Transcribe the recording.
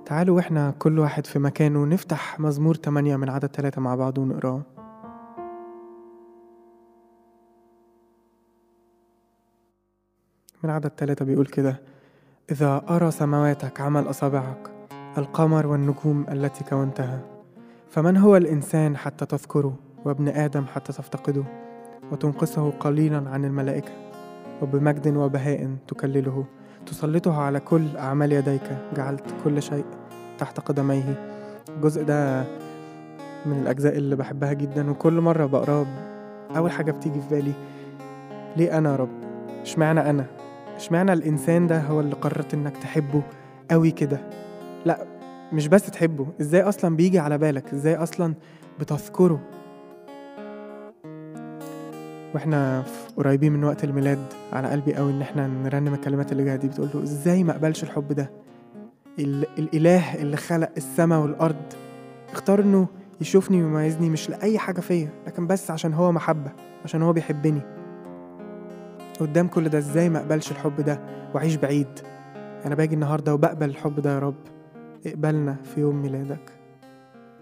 تعالوا واحنا كل واحد في مكانه نفتح مزمور تمانية من عدد تلاتة مع بعض ونقراه من عدد تلاتة بيقول كده إذا أرى سماواتك عمل أصابعك القمر والنجوم التي كونتها فمن هو الإنسان حتى تذكره وابن آدم حتى تفتقده وتنقصه قليلا عن الملائكة وبمجد وبهاء تكلله تسلطه على كل أعمال يديك جعلت كل شيء تحت قدميه الجزء ده من الأجزاء اللي بحبها جدا وكل مرة بقراه أول حاجة بتيجي في بالي ليه أنا يا رب اشمعنى أنا اشمعنى الإنسان ده هو اللي قررت إنك تحبه قوي كده لا مش بس تحبه ازاي أصلا بيجي على بالك ازاي أصلا بتذكره واحنا في- قريبين من وقت الميلاد على قلبي قوي ان احنا نرنم الكلمات اللي جايه دي بتقول له ازاي ما اقبلش الحب ده ال- الاله اللي خلق السماء والارض اختار انه يشوفني ويميزني مش لاي حاجه فيا لكن بس عشان هو محبه عشان هو بيحبني قدام كل ده ازاي ما اقبلش الحب ده واعيش بعيد انا باجي النهارده وبقبل الحب ده يا رب اقبلنا في يوم ميلادك